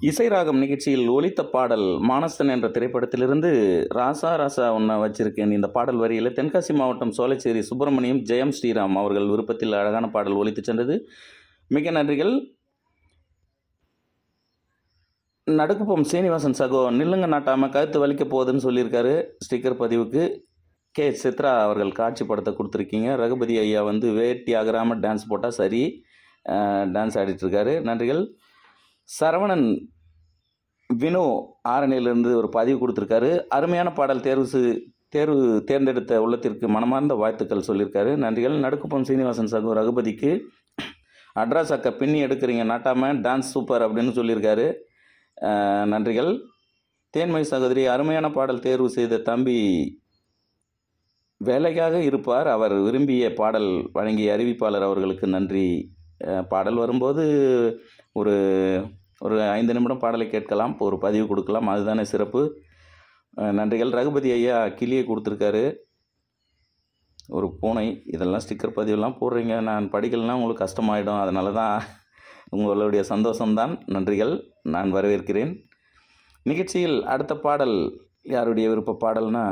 இசை ராகம் நிகழ்ச்சியில் ஒலித்த பாடல் மானசன் என்ற திரைப்படத்திலிருந்து ராசா ராசா ஒன்றை வச்சிருக்கேன் இந்த பாடல் வரியில் தென்காசி மாவட்டம் சோலைச்சேரி சுப்பிரமணியம் ஜெயம் ஸ்ரீராம் அவர்கள் விருப்பத்தில் அழகான பாடல் ஒலித்து சென்றது மிக நன்றிகள் நடுக்குப்பம் சீனிவாசன் சகோ நில்லுங்க நாட்டாமல் கழுத்து வலிக்க போகுதுன்னு சொல்லியிருக்காரு ஸ்டிக்கர் பதிவுக்கு கே சித்ரா அவர்கள் காட்சி படத்தை கொடுத்துருக்கீங்க ரகுபதி ஐயா வந்து வேட்டி ஆகிறாமல் டான்ஸ் போட்டால் சரி டான்ஸ் ஆடிட்டுருக்காரு நன்றிகள் சரவணன் வினோ ஆரணியிலிருந்து ஒரு பதிவு கொடுத்துருக்காரு அருமையான பாடல் தேர்வு செ- தேர்வு தேர்ந்தெடுத்த உள்ளத்திற்கு மனமார்ந்த வாழ்த்துக்கள் சொல்லியிருக்காரு நன்றிகள் நடுக்குப்பம் சீனிவாசன் சகோ ரகுபதிக்கு அட்ரஸ் அக்கா பின்னி எடுக்கிறீங்க நாட்டாமல் டான்ஸ் சூப்பர் அப்படின்னு சொல்லியிருக்காரு அஹ், நன்றிகள் தேன்மை சகோதரி அருமையான பாடல் தேர்வு செய்த தம்பி வேலைக்காக இருப்பார் அவர் விரும்பிய பாடல் வழங்கிய அறிவிப்பாளர் அவர்களுக்கு நன்றி அஹ், பாடல் வரும்போது ஒரு ஒரு ஐந்து நிமிடம் பாடலை கேட்கலாம் ஒரு பதிவு கொடுக்கலாம் அதுதானே சிறப்பு அஹ், நன்றிகள் ரகுபதி ஐயா கிளியை கொடுத்துருக்காரு ஒரு பூனை இதெல்லாம் ஸ்டிக்கர் பதிவெல்லாம் போடுறீங்க நான் படிக்கலைன்னா உங்களுக்கு கஷ்டமாயிடும் அதனால தான் உங்களுடைய சந்தோஷம்தான் நன்றிகள் நான் வரவேற்கிறேன் நிகழ்ச்சியில் அடுத்த பாடல் யாருடைய விருப்ப பாடல்னா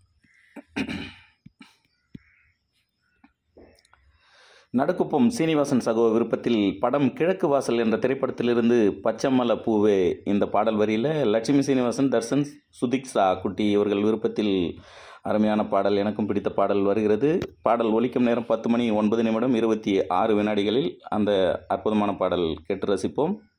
நடுக்குப்பம் சீனிவாசன் சகோ விருப்பத்தில் படம் கிழக்கு வாசல் என்ற திரைப்படத்திலிருந்து பச்சைமலை பூவே இந்த பாடல் வரியில் லட்சுமி சீனிவாசன் தர்சன் சுதிக்ஷா குட்டி இவர்கள் விருப்பத்தில் அருமையான பாடல் எனக்கும் பிடித்த பாடல் வருகிறது பாடல் ஒலிக்கும் நேரம் பத்து மணி ஒன்பது நிமிடம் இருபத்தி ஆறு வினாடிகளில் அந்த அற்புதமான பாடல் கேட்டு ரசிப்போம்